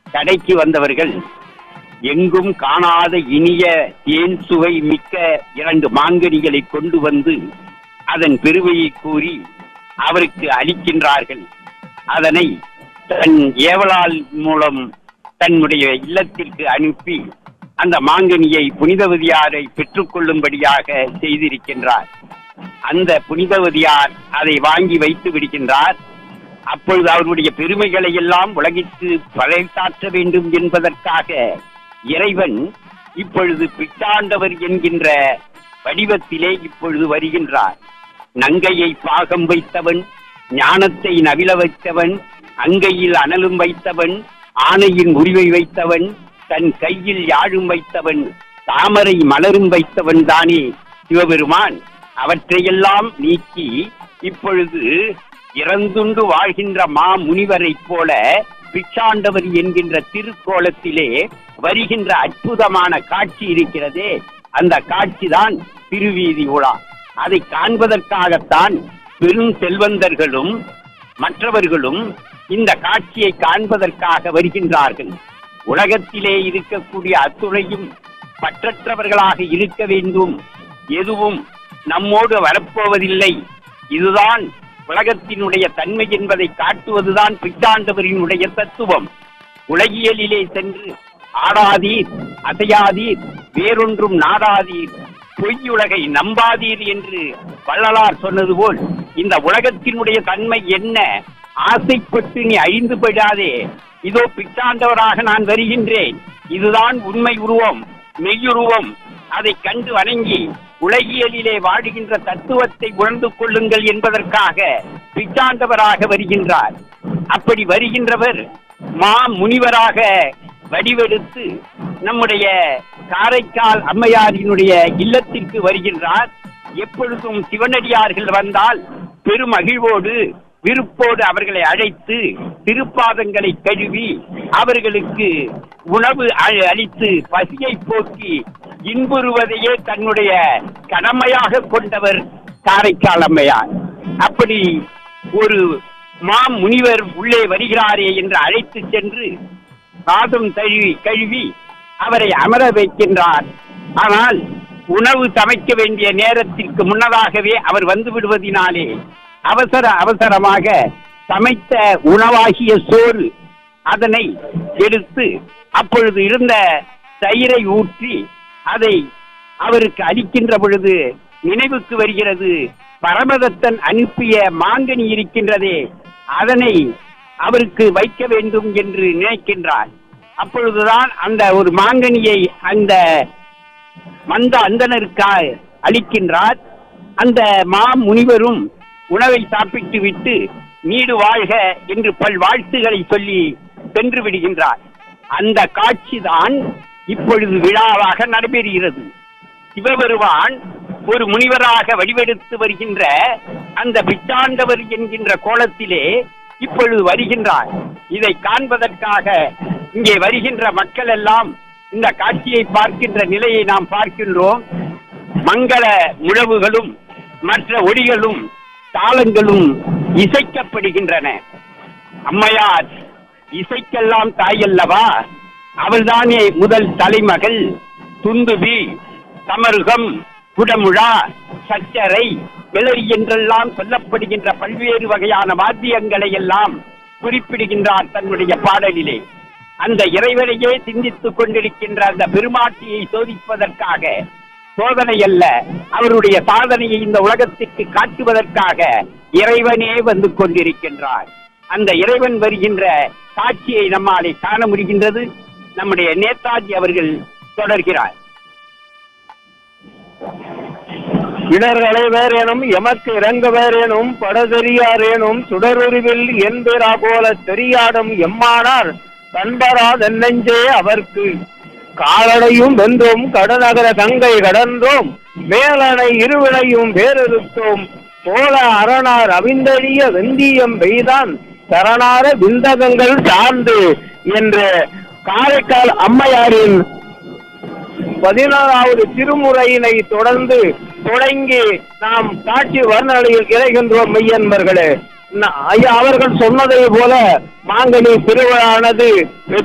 கடைக்கு வந்தவர்கள் எங்கும் காணாத இனிய தேன் சுவை மிக்க இரண்டு மாங்கனிகளை கொண்டு வந்து அதன் பெருமையை கூறி அவருக்கு அளிக்கின்றார்கள் அதனை தன் ஏவலால் மூலம் தன்னுடைய இல்லத்திற்கு அனுப்பி அந்த மாங்கனியை புனிதவதியாரை பெற்றுக்கொள்ளும்படியாக செய்திருக்கின்றார் அந்த புனிதவதியார் அதை வாங்கி வைத்து விடுகின்றார் அப்பொழுது அவருடைய பெருமைகளை எல்லாம் உலகிற்கு பறைசாற்ற வேண்டும் என்பதற்காக இறைவன் இப்பொழுது பிச்சாண்டவர் என்கின்ற வடிவத்திலே இப்பொழுது வருகின்றார் நங்கையை பாகம் வைத்தவன் ஞானத்தை நவில வைத்தவன் அங்கையில் அனலும் வைத்தவன் ஆணையின் உரிவை வைத்தவன் தன் கையில் யாழும் வைத்தவன் தாமரை மலரும் வைத்தவன் தானே சிவபெருமான் அவற்றையெல்லாம் நீக்கி இப்பொழுது இறந்துண்டு வாழ்கின்ற மா முனிவரைப் போல பிச்சாண்டவர் என்கின்ற திருக்கோலத்திலே வருகின்ற அற்புதமான காட்சி இருக்கிறதே அந்த காட்சிதான் திருவீதி உலா அதை காண்பதற்காகத்தான் பெரும் செல்வந்தர்களும் மற்றவர்களும் இந்த காட்சியை காண்பதற்காக வருகின்றார்கள் உலகத்திலே இருக்கக்கூடிய அத்துறையும் பற்றற்றவர்களாக இருக்க வேண்டும் எதுவும் நம்மோடு வரப்போவதில்லை இதுதான் உலகத்தினுடைய தன்மை என்பதை காட்டுவதுதான் பிச்சாண்டவரினுடைய தத்துவம் உலகியலிலே சென்று ஆடாதீர் அசையாதீர் வேறொன்றும் நாடாதீர் பொய்யுலகை நம்பாதீர் என்று வள்ளலார் சொன்னது போல் இந்த உலகத்தினுடைய தன்மை என்ன ஆசைப்பட்டு நீ அழிந்து போயிடாதே இதோ பிச்சாண்டவராக நான் வருகின்றேன் இதுதான் உண்மை உருவம் மெய்யுருவம் அதை கண்டு வணங்கி உலகியலிலே வாழுகின்ற தத்துவத்தை உணர்ந்து கொள்ளுங்கள் என்பதற்காக பிச்சாண்டவராக வருகின்றார் அப்படி வருகின்றவர் மா முனிவராக வடிவெடுத்து நம்முடைய காரைக்கால் அம்மையாரினுடைய இல்லத்திற்கு வருகின்றார் எப்பொழுதும் சிவனடியார்கள் வந்தால் பெருமகிழ்வோடு விருப்போடு அவர்களை அழைத்து திருப்பாதங்களை கழுவி அவர்களுக்கு உணவு அ- அளித்து பசியை போக்கி இன்புறுவதையே தன்னுடைய கடமையாக கொண்டவர் காரைக்கால் அம்மையார் அப்படி ஒரு மா முனிவர் உள்ளே வருகிறாரே என்று அழைத்து சென்று பாதம் தழுவி கழுவி அவரை அமர வைக்கின்றார் ஆனால் உணவு சமைக்க வேண்டிய நேரத்திற்கு முன்னதாகவே அவர் வந்து விடுவதினாலே அவசர அவசரமாக சமைத்த உணவாகிய சோறு அதனை எடுத்து அப்பொழுது இருந்த தயிரை ஊற்றி அதை அவருக்கு அளிக்கின்ற பொழுது நினைவுக்கு வருகிறது பரமதத்தன் அனுப்பிய மாங்கனி இருக்கின்றதே அதனை அவருக்கு வைக்க வேண்டும் என்று நினைக்கின்றார் அப்பொழுதுதான் அந்த ஒரு மாங்கனியை அந்த மந்த அந்தனருக்காய் அளிக்கின்றார் அந்த மா முனிவரும் உணவை சாப்பிட்டு விட்டு நீடு வாழ்க என்று பல் வாழ்த்துக்களை சொல்லி சென்று விடுகின்றார் அந்த காட்சிதான் இப்பொழுது விழாவாக நடைபெறுகிறது சிவபெருமான் ஒரு முனிவராக வடிவெடுத்து வருகின்ற அந்த பிச்சாண்டவர் என்கின்ற கோலத்திலே இப்பொழுது வருகின்றார் இதை காண்பதற்காக இங்கே வருகின்ற மக்கள் எல்லாம் இந்த காட்சியை பார்க்கின்ற நிலையை நாம் பார்க்கின்றோம் மங்கள முழவுகளும் மற்ற ஒடிகளும் தாளங்களும் இசைக்கப்படுகின்றன அம்மையார் இசைக்கெல்லாம் தாயல்லவா அவள்தானே முதல் தலைமகள் துந்துபி தமருகம் குடமுழா சச்சரை கிளறி என்றெல்லாம் சொல்லப்படுகின்ற பல்வேறு வகையான வாத்தியங்களை எல்லாம் குறிப்பிடுகின்றார் தன்னுடைய பாடலிலே அந்த இறைவனையே சிந்தித்துக் கொண்டிருக்கின்ற அந்த பெருமாட்டியை சோதிப்பதற்காக சோதனை அல்ல அவருடைய சாதனையை இந்த உலகத்திற்கு காட்டுவதற்காக இறைவனே வந்து கொண்டிருக்கின்றார் அந்த இறைவன் வருகின்ற காட்சியை நம்மாலே காண முடிகின்றது நம்முடைய நேதாஜி அவர்கள் தொடர்கிறார் இடர்களை வேறேனும் எமக்கு இறங்க வேறேனும் படதெரியாரேனும் சுடருருவில் என்பரா போல தெரியாடும் எம்மானார் கண்பரா தென்னெஞ்சே அவர்க்கு காலடையும் வென்றோம் கடநகர கங்கை கடந்தோம் மேலணை இருவினையும் வேறறுத்தோம் போல அரணார் அவிந்தழிய வெந்தியம் பெய்தான் சரணார விந்தகங்கள் சார்ந்து என்ற காரைக்கால் அம்மையாரின் பதினாறாவது திருமுறையினை தொடர்ந்து தொடங்கி நாம் காட்சி வர்ணனையில் இறைகின்றோம் மெய்யன்பர்களே ந- ஐயா அவர்கள் சொன்னதை போல மாங்கனி திருவிழானது